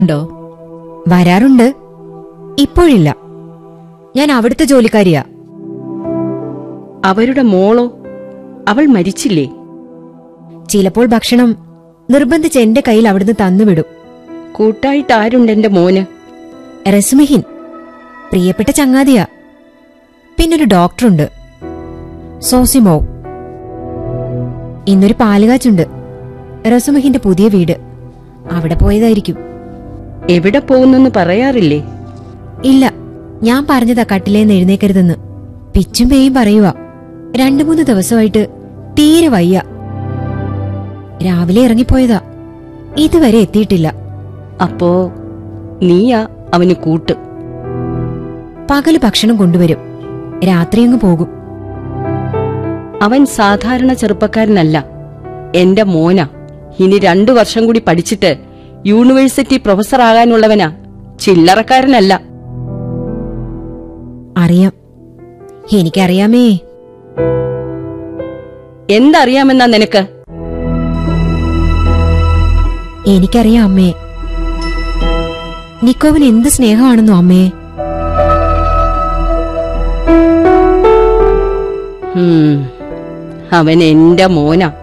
ഉണ്ടോ വരാറുണ്ട് ഇപ്പോഴില്ല ഞാൻ അവിടുത്തെ ജോലിക്കാരിയാ അവരുടെ മോളോ അവൾ മരിച്ചില്ലേ ചിലപ്പോൾ ഭക്ഷണം നിർബന്ധിച്ച് എന്റെ കയ്യിൽ അവിടുന്ന് തന്നുവിടും കൂട്ടായിട്ട് ആരുണ്ട് എന്റെ മോന് റസുമിഹിൻ പ്രിയപ്പെട്ട ചങ്ങാതിയാ പിന്നൊരു ഡോക്ടറുണ്ട് സോസിമോ ഇന്നൊരു പാലുകാച്ചുണ്ട് റസുമിഹിന്റെ പുതിയ വീട് അവിടെ പോയതായിരിക്കും എവിടെ പോകുന്നെന്ന് പറയാറില്ലേ ഇല്ല ഞാൻ പറഞ്ഞതാ കട്ടിലേന്ന് എഴുന്നേക്കരുതെന്ന് പിച്ചും പേയും പറയുക രണ്ടു മൂന്ന് ദിവസമായിട്ട് തീരെ വയ്യ രാവിലെ ഇറങ്ങിപ്പോയതാ ഇതുവരെ എത്തിയിട്ടില്ല അപ്പോ നീയാ അവന് കൂട്ട് പകല് ഭക്ഷണം കൊണ്ടുവരും രാത്രി അങ്ങ് പോകും അവൻ സാധാരണ ചെറുപ്പക്കാരനല്ല എന്റെ മോനാ ഇനി രണ്ടു വർഷം കൂടി പഠിച്ചിട്ട് യൂണിവേഴ്സിറ്റി പ്രൊഫസർ ആകാനുള്ളവനാ ചില്ലറക്കാരനല്ല അറിയാം എനിക്കറിയാമേ എന്തറിയാമെന്നാ നിനക്ക് എനിക്കറിയാം അമ്മേ നിക്കോവിന് എന്ത് സ്നേഹമാണെന്നോ അമ്മേ ഹും, അവൻ എന്റെ മോനാ